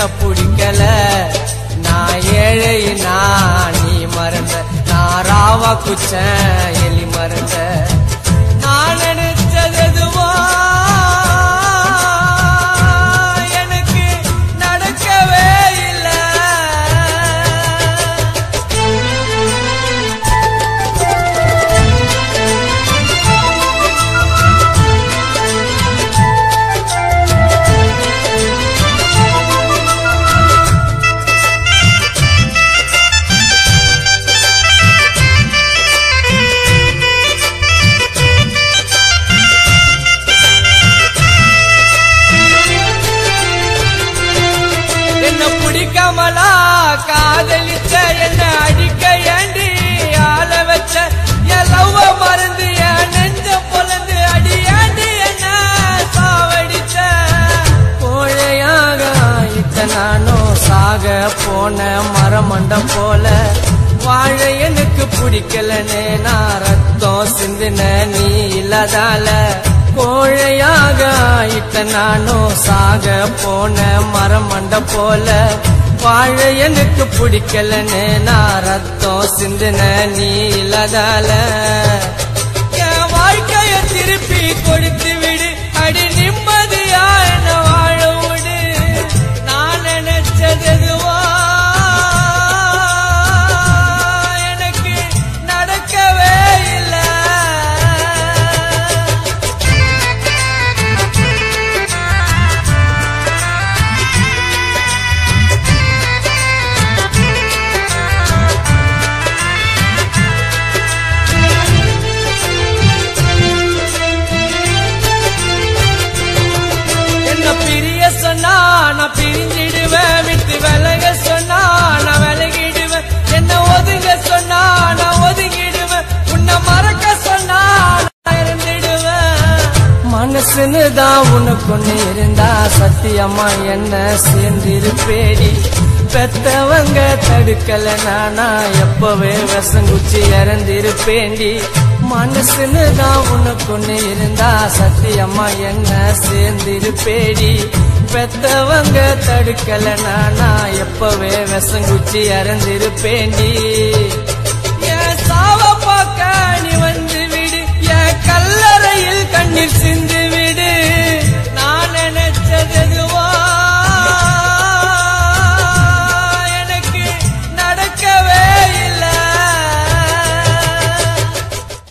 என்ன பிடிக்கல நான் ஏழை நான் நீ மறந்த நான் ராவா குச்ச எலி மறந்த நான் நினைச்சது எதுவோ எனக்கு நடக்கவே இல்லை என்ன பிடிக்காமலா காதலிச்ச என்ன அடிக்க ஏண்டி ஆள வச்ச என் லவ்வ மறந்து என் நெஞ்ச பொலந்து அடி ஏண்டி என்ன சாவடிச்ச கோழையாக இத்த நானும் சாக போன மரமண்ட போல வாழ எனக்கு பிடிக்கலனே நான் ரத்தம் சிந்தின நீ இல்லாதால கோழையாக இட்ட நானும் சாக போன மரமண்ட போல வாழ எனக்கு பிடிக்கலனே நான் ரத்தம் சிந்தின நீ இல்லாதால என் வாழ்க்கைய திருப்பி கொடுத்து விடு அடி நிம்மதியா என்ன வாழ விடு நான் நினைச்சது எதுவோ எனக்கு நடக்கவே இல்லை என்ன பிரிய சொன்னா நான் பிரிஞ்சிடுவேன் விட்டு விலக சொன்னா நான் விலகிடுவேன் என்ன ஒதுங்க சொன்னா நான் ஒதுங்கிடுவேன் உன்னை மறக்க சொன்னா நான் இருந்துடுவேன் மனசுன்னு தான் உனக்கு ஒண்ணு இருந்தா சத்தியமா என்ன சேர்ந்திருப்பேடி பெத்தவங்க தடுக்கல நானா எப்பவே விஷங்குச்சி இறந்திருப்பேண்டி மனசுன்னு தான் உனக்கு ஒண்ணு இருந்தா சத்தியம்மா என்ன சேர்ந்திருப்பேடி பெத்தவங்க தடுக்கல நானா எப்பவே விஷங்குச்சி இறந்திருப்பேண்டி என் சாவ பார்க்க நீ